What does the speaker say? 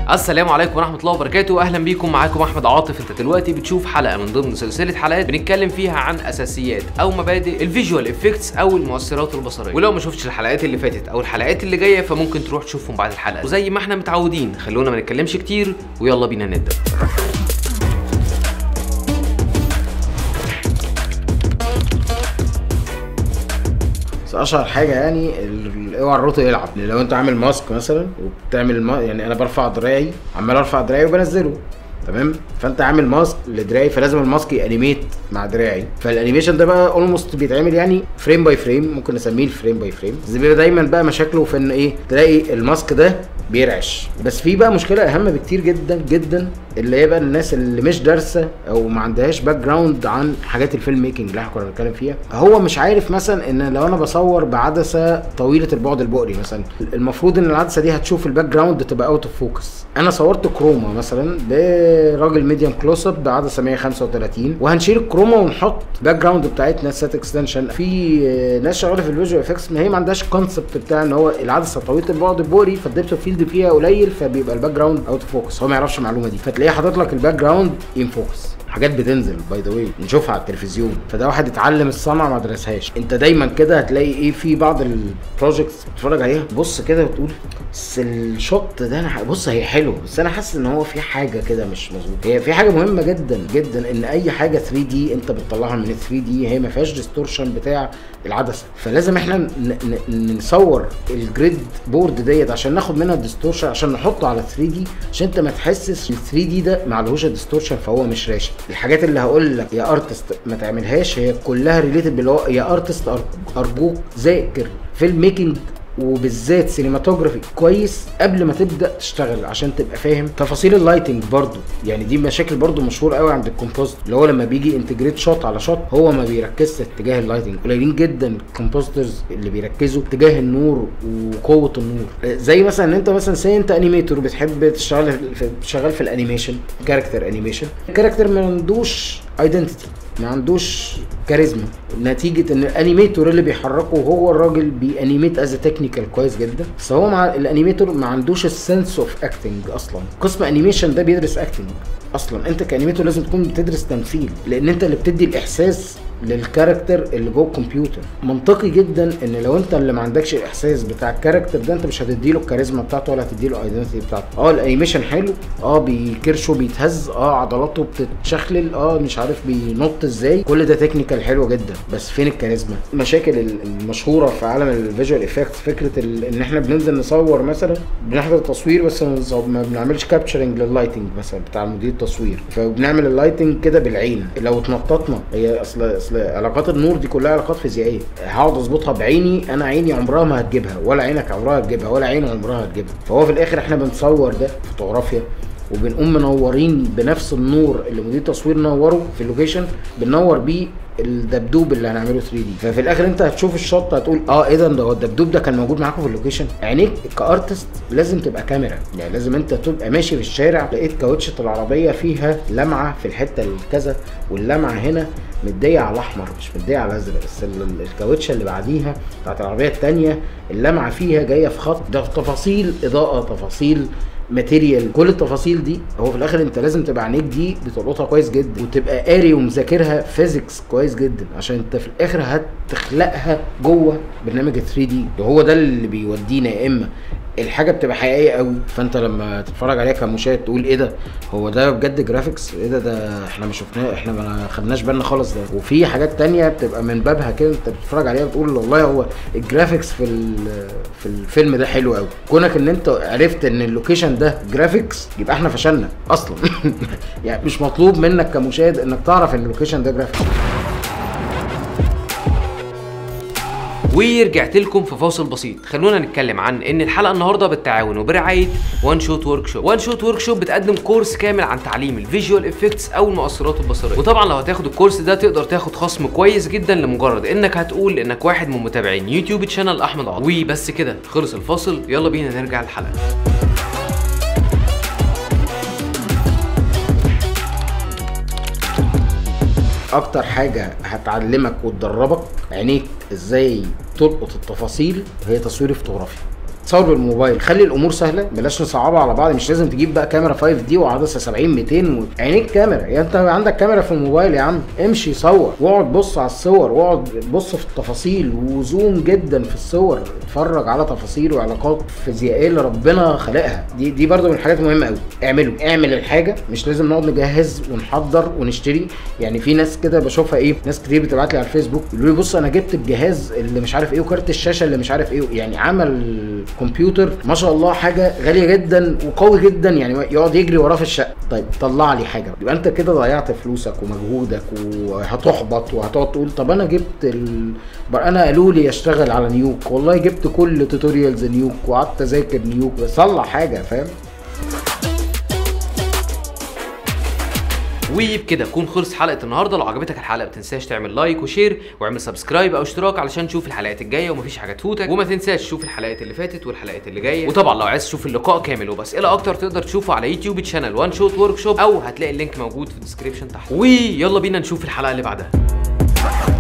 السلام عليكم ورحمه الله وبركاته اهلا بيكم معاكم احمد عاطف انت دلوقتي بتشوف حلقه من ضمن سلسله حلقات بنتكلم فيها عن اساسيات او مبادئ الفيجوال افكتس او المؤثرات البصريه ولو ما شفتش الحلقات اللي فاتت او الحلقات اللي جايه فممكن تروح تشوفهم بعد الحلقه وزي ما احنا متعودين خلونا ما نتكلمش كتير ويلا بينا نبدا بس اشهر حاجه يعني ال- اوعى الروتو يلعب لو انت عامل ماسك مثلا وبتعمل ما يعني انا برفع دراعي عمال ارفع دراعي وبنزله تمام فانت عامل ماسك لدراعي فلازم الماسك يانيميت مع دراعي فالانيميشن ده بقى اولموست بيتعمل يعني فريم باي فريم ممكن نسميه الفريم باي فريم بس بيبقى دايما بقى مشاكله في ان ايه تلاقي الماسك ده بيرعش بس في بقى مشكله اهم بكتير جدا جدا اللي هي بقى الناس اللي مش دارسه او ما عندهاش باك جراوند عن حاجات الفيلم ميكنج اللي احنا كنا بنتكلم فيها هو مش عارف مثلا ان لو انا بصور بعدسه طويله البعد البؤري مثلا المفروض ان العدسه دي هتشوف الباك جراوند تبقى اوت اوف فوكس انا صورت كروما مثلا لراجل ميديم كلوز اب بعدسه 135 وهنشيل الكروما ونحط باك جراوند بتاعتنا سات اكستنشن في آه، ناس شغاله في الفيجوال افكتس ما هي ما عندهاش الكونسبت بتاع ان هو العدسه طويله البعد البؤري فالدبت اوف فيلد فيها قليل فبيبقى الباك جراوند اوت اوف فوكس هو ما يعرفش المعلومه دي فتلاقيه حاطط لك الباك جراوند ان فوكس حاجات بتنزل باي ذا واي نشوفها على التلفزيون فده واحد اتعلم الصنعه ما درسهاش انت دايما كده هتلاقي ايه في بعض البروجكتس بتتفرج عليها بص كده وتقول بس الشوت ده انا ح- بص هي حلو بس انا حاسس ان هو في حاجه كده مش مظبوط هي في حاجه مهمه جدا جدا ان اي حاجه 3 دي انت بتطلعها من 3 دي هي ما فيهاش ديستورشن بتاع العدسه فلازم احنا ن- ن- نصور الجريد بورد ديت عشان ناخد منها الديستورشن عشان نحطه على 3 دي عشان انت ما تحسش ال 3 دي ده معلهوش الديستورشن فهو مش راشد الحاجات اللي هقول لك يا ارتست ما تعملهاش هي كلها ريليتد باللي هو يا ارتست ارجوك ذاكر فيلم ميكنج وبالذات سينماتوجرافي كويس قبل ما تبدا تشتغل عشان تبقى فاهم تفاصيل اللايتنج برضو يعني دي مشاكل برضو مشهور قوي عند الكومبوزيتور اللي هو لما بيجي انتجريت شوت على شوت هو ما بيركزش في اتجاه اللايتنج قليلين جدا الكومبوزيتورز اللي بيركزوا اتجاه النور وقوه النور آه، زي مثلا ان انت مثلا سي انت انيميتور بتحب تشتغل في شغال في الانيميشن كاركتر انيميشن الكاركتر ما عندوش ايدنتيتي ما عندوش كاريزما نتيجه ان الانيميتور اللي بيحركه هو الراجل بيانيميت از تكنيكال كويس جدا بس هو مع الانيميتور ما عندوش السنس اوف اكتنج اصلا قسم انيميشن ده بيدرس اكتنج اصلا انت كانيميتور لازم تكون بتدرس تمثيل لان انت اللي بتدي الاحساس للكاركتر اللي جوه الكمبيوتر منطقي جدا ان لو انت اللي ما عندكش الاحساس بتاع الكاركتر ده انت مش هتديله الكاريزما بتاعته ولا هتديله الايدنتي بتاعته اه الانيميشن حلو اه بيكرشه بيتهز اه عضلاته بتتشخلل اه مش عارف بينط ازاي كل ده تكنيكال حلو جدا بس فين الكاريزما المشاكل ال- المشهوره في عالم الفيجوال افكت فكره ال- ان احنا بننزل نصور مثلا بنحضر تصوير بس ما بنصور- ما بنعملش كابتشرنج لللايتنج مثلا بتاع مدير التصوير فبنعمل اللايتنج كده بالعين لو اتنططنا هي اصل اصل علاقات النور دي كلها علاقات فيزيائيه هقعد اظبطها بعيني انا عيني عمرها ما هتجيبها ولا عينك عمرها هتجيبها ولا عين عمرها هتجيبها فهو في الاخر احنا بنصور ده فوتوغرافيا وبنقوم منورين بنفس النور اللي مدير التصوير نوره في اللوكيشن بننور بيه الدبدوب اللي هنعمله 3 دي ففي الاخر انت هتشوف الشوت هتقول اه ايه ده ده هو الدبدوب ده كان موجود معاكم في اللوكيشن عينيك كارتست لازم تبقى كاميرا يعني لازم انت تبقى ماشي في الشارع لقيت كاوتشة العربيه فيها لمعه في الحته الكذا واللمعه هنا مديه على الاحمر مش مديه على الازرق بس ال- ال- الكاوتشه اللي بعديها بتاعت العربيه الثانيه اللمعه فيها جايه في خط ده تفاصيل اضاءه تفاصيل ماتيريال كل التفاصيل دي هو في الاخر انت لازم تبقى عينيك دي بتلقطها كويس جدا وتبقى قاري ومذاكرها فيزيكس كويس جدا عشان انت في الاخر هتخلقها جوه برنامج 3 دي وهو ده اللي بيودينا يا اما الحاجه بتبقى حقيقيه قوي فانت لما تتفرج عليها كمشاهد تقول ايه ده هو ده بجد جرافيكس ايه ده ده احنا ما شفناه احنا ما خدناش بالنا خالص ده وفي حاجات تانية بتبقى من بابها كده انت بتتفرج عليها بتقول والله هو الجرافيكس في ال- في الفيلم ده حلو قوي كونك ان انت عرفت ان اللوكيشن ده جرافيكس يبقى احنا فشلنا اصلا يعني مش مطلوب منك كمشاهد انك تعرف ان اللوكيشن ده جرافيكس ورجعت لكم في فاصل بسيط خلونا نتكلم عن ان الحلقه النهارده بالتعاون وبرعايه وان شوت ورك شوب وان شوت ورك شوب بتقدم كورس كامل عن تعليم الفيجوال افكتس او المؤثرات البصريه وطبعا لو هتاخد الكورس ده تقدر تاخد خصم كويس جدا لمجرد انك هتقول انك واحد من متابعين يوتيوب تشانل احمد عاطف وبس كده خلص الفاصل يلا بينا نرجع الحلقه اكتر حاجه هتعلمك وتدربك عينيك ازاي تلقط التفاصيل هي تصوير الفوتوغرافيا تصور بالموبايل خلي الامور سهله بلاش نصعبها على بعض مش لازم تجيب بقى كاميرا 5 دي وعدسه 70 200 و... عينيك كاميرا يا انت عندك كاميرا في الموبايل يا عم امشي صور واقعد بص على الصور واقعد بص في التفاصيل وزوم جدا في الصور اتفرج على تفاصيل وعلاقات فيزيائيه اللي ربنا خلقها دي دي برضو من الحاجات المهمه قوي اعمله اعمل الحاجه مش لازم نقعد نجهز ونحضر ونشتري يعني في ناس كده بشوفها ايه ناس كتير بتبعت لي على الفيسبوك يقولوا لي بص انا جبت الجهاز اللي مش عارف ايه وكارت الشاشه اللي مش عارف ايه يعني عمل كمبيوتر ما شاء الله حاجه غاليه جدا وقوي جدا يعني يقعد يجري وراه في الشقه طيب طلع لي حاجه يبقى انت كده ضيعت فلوسك ومجهودك وهتحبط وهتقعد تقول طب انا جبت ال... بقى انا قالوا لي اشتغل على نيوك والله جبت كل توتوريالز نيوك وقعدت اذاكر نيوك بس طلع حاجه فاهم وبكده تكون خلص حلقه النهارده لو عجبتك الحلقه ما تنساش تعمل لايك وشير واعمل سبسكرايب او اشتراك علشان تشوف الحلقات الجايه ومفيش حاجه تفوتك وما تنساش تشوف الحلقات اللي فاتت والحلقات اللي جايه وطبعا لو عايز تشوف اللقاء كامل وباسئله اكتر تقدر تشوفه على يوتيوب تشانل وان شوت ورك شوب او هتلاقي اللينك موجود في الديسكربشن تحت ويلا بينا نشوف الحلقه اللي بعدها